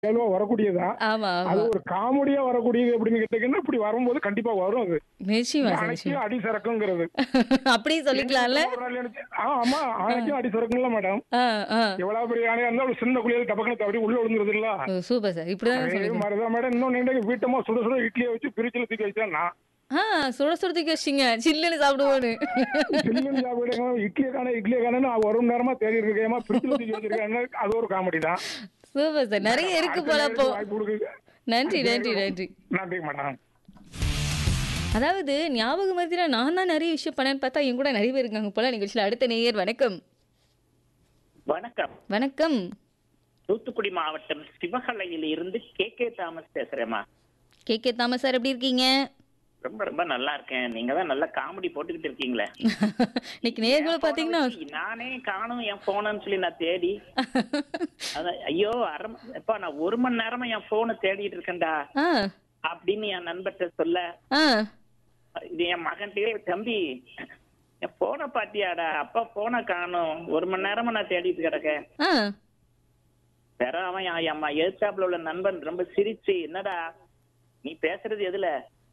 இயல்பா வரக்கூடியதுதான் ஆமா அது ஆமா ஒரு காமெடியா வரக்கூடியது அப்படின்னு கேட்டீங்கன்னா இப்படி வரும்போது கண்டிப்பா வரும் அது நிச்சயமா சார் அணைக்கும் நிச்சயமா அடி சறக்குங்கிறது அப்படியே சொல்லிக்கலாம்ல ஒரு நாள் நினைச்சு- ஆ, ஆமா அணைக்கும் அடி சறக்குங்களா மேடம் ஆ ஆ எவ்வளவு பெரிய யானையா இருந்தா ஒரு சின்ன குளியல் டபக்குன்னு தவறி உள்ள விழுந்துருது இல்ல ஓ, சூப்பர் சார் இப்படிதான் அதே சொல்லிக்கணும் மாதிரிதான் மேடம் இன்னொன்னு வீட்டமா சுட சுட இட்லியை வச்சு பிரிச்சுல தூக்கி வச்சா நான் ஆ சுட சுடத்துக்கு வச்சிங்க சில்லுன்னு சாப்பிடுவோன்னு சில்லுன்னு சாப்பிடுங்க இட்லியை காண இட்லியை காணு ஒரு மணி நேரமா தேடி இருக்கேமா பிரிச்சுல தூக்கி வச்சிருக்காங்க அது ஒரு காமெடி தான் சூப்பர் சார் நிறைய இருக்கு அடுத்த போல அப்போ நேரத்துக்கு வாய்ப்பு கொடுக்குது நன்றி நன்றி நன்றி நன்றி மேடம் அதாவது ஞாபகம் மருதில நான் தான் நிறைய விஷயம் பண்ணேன்னு பார்த்தா என் கூட நிறைய பேர் இருக்காங்க போல நிகழ்ச்சியில் அடுத்த நேயர் வணக்கம் வணக்கம் வணக்கம் தூத்துக்குடி மாவட்டம் சிவகலையில இருந்து கே கே தாமஸ் பேசுறேம்மா கே கே தாமஸ் சார் எப்படி இருக்கீங்க ரொம்ப ரொம்ப நல்லா இருக்கேன் நீங்க தான் நல்ல காமெடி போட்டுக்கிட்டு இருக்கீங்களே இன்னைக்கு நேர்களை பார்த்தீங்கன்னா நானே காணும் என் போனன்னு சொல்லி நான் தேடி அதான் ஐயோ அரை ம- எப்பா நான் ஒரு மணி நேரமா என் போனை தேடிட்டு இருக்கேன்டா ஆ அப்படின்னு என் நண்பர்கிட்ட சொல்ல ஆ இது என் மகன்கிட்டயே தம்பி என் போனை பாத்தியாடா அப்பா போனை காணும் ஒரு மணி நேரமா நான் தேடிட்டு கிடக்கேன் ஆ வேற அவன் என் அம்மா எதிர்த்தாப்புல உள்ள நண்பன் ரொம்ப சிரிச்சு என்னடா நீ பேசுறது எதுல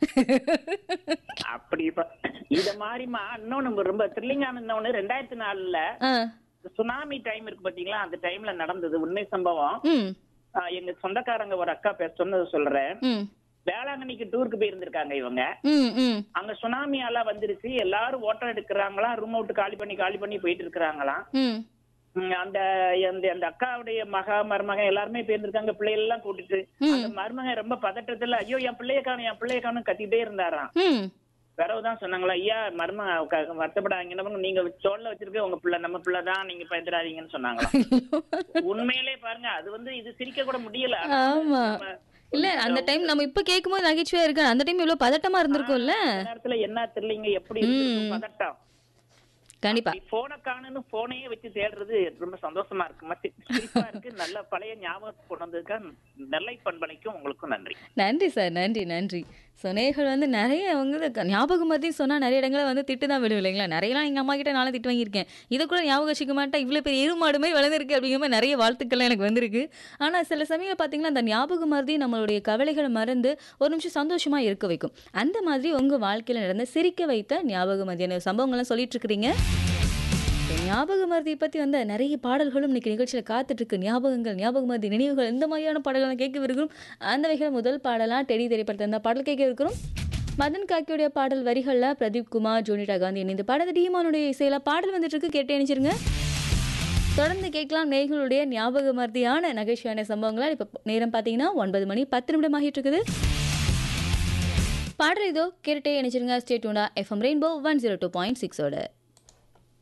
அப்படி இப்ப- இத மாதிரிமா இன்னொன்னு ரொம்ப த்ரில்லிங்கான இன்னொன்னு ரெண்டாயிரத்தி நாலுல ஆ சுனாமி டைம் இருக்கு பாத்தீங்களா அந்த டைம்ல நடந்தது உண்மை சம்பவம் ம் ஆஹ் எங்க சொந்தக்காரங்க ஒரு அக்கா பேச சொன்னது சொல்றேன் ம் வேளாங்கண்ணிக்கு டூருக்கு போயிருந்திருக்காங்க இவங்க ம் ம் அங்க சுனாமியால வந்துருச்சு எல்லாரும் ஓட்டம் எடுக்கிறாங்களாம் ரூம் அவுட் காலி பண்ணி காலி பண்ணி போயிட்டு இருக்கிறாங்களாம் ம் ம், அந்த அந்த அந்த அக்காவுடைய மகா மருமகன் எல்லாருமே போயிருந்திருக்காங்க பிள்ளைகள் எல்லாம் கூட்டிட்டு அந்த மருமகன் ரொம்ப பதட்டத்துல ஐயோ என் பிள்ளைய காணும் என் பிள்ளைய காணும் கத்திட்டே இருந்தாராம் ம் பிறகுதான் சொன்னாங்களா ஐயா மரும க- வருத்தப்படாதீங்க என்ன பண்ணுங்க, நீங்க தோல்ல வச்சிருக்க உங்க பிள்ளை நம்ம பிள்ளை தான் நீங்க பயந்துடாதீங்கன்னு சொன்னாங்களா உண்மையிலே பாருங்க அது வந்து இது சிரிக்க கூட முடியல ஆமா நம்ம இல்ல அந்த டைம் நம்ம இப்ப கேட்கும்போது நகைச்சுவையா இருக்கு அந்த டைம் இவ்வளவு பதட்டமா இருந்திருக்கும்ல அந்த நேரத்துல என்ன தெரியலீங்க எப்படி இருக்கு பதட்டம் கண்டிப்பா போனை காணுன்னு போனையே வச்சு தேடுறது ரொம்ப சந்தோஷமா இருக்கு மத்தி- சிரிப்பா இருக்கு நல்ல பழைய ஞாபகம் கொண்டு வந்ததுக்கா நெல்லை பண்பனைக்கும் உங்களுக்கும் நன்றி நன்றி சார் நன்றி நன்றி ஸோ நேர்கள் வந்து நிறைய வந்து க- ஞாபகம் பற்றி சொன்னால் நிறைய இடங்களில் வந்து திட்டு தான் விடும் இல்லைங்களா நிறையலாம் எங்கள் அம்மா கிட்ட நானும் திட்டு வாங்கியிருக்கேன் இதை கூட ஞாபகம் வச்சுக்க மாட்டேன் இவ்வளோ பெரிய எருமாடு மாதிரி வளர்ந்துருக்கு அப்படிங்கிற மாதிரி நிறைய வாழ்த்துக்கள்லாம் எனக்கு வந்திருக்கு ஆனால் சில சமயம் பார்த்தீங்கன்னா அந்த ஞாபகம் மருதி நம்மளுடைய கவலைகளை மறந்து ஒரு நிமிஷம் சந்தோஷமாக இருக்க வைக்கும் அந்த மாதிரி உங்கள் வாழ்க்கையில் நடந்த சிரிக்க வைத்த ஞாபக மதியான சம்பவங்கள்லாம் சொல்லிட்டு இருக்கிறீங்க ஞாபக மருதியை பற்றி வந்த நிறைய பாடல்களும் இன்னைக்கு நிகழ்ச்சியில் காத்துட்ருக்கு ஞாபகங்கள் ஞாபக மருதி நினைவுகள் இந்த மாதிரியான பாடல்கள் கேட்க இருக்கிறோம் அந்த வகையில் முதல் பாடலாம் டெடி திரைப்படத்தில் இந்த பாடல் கேட்க இருக்கிறோம் மதன் காக்கியுடைய பாடல் வரிகளில் பிரதீப் குமார் ஜோனிடா காந்தி இணைந்து பாடல் டீமானுடைய இசையில் பாடல் வந்துட்டு இருக்கு கேட்டு இணைச்சிருங்க தொடர்ந்து கேட்கலாம் நேர்களுடைய ஞாபக மருதியான நகைச்சுவையான சம்பவங்களால் இப்போ நேரம் பார்த்தீங்கன்னா ஒன்பது மணி பத்து நிமிடம் ஆகிட்டு இருக்குது பாடல் இதோ கேட்டுட்டே இணைச்சிருங்க state FM rainbow one zero two point சிக்ஸோட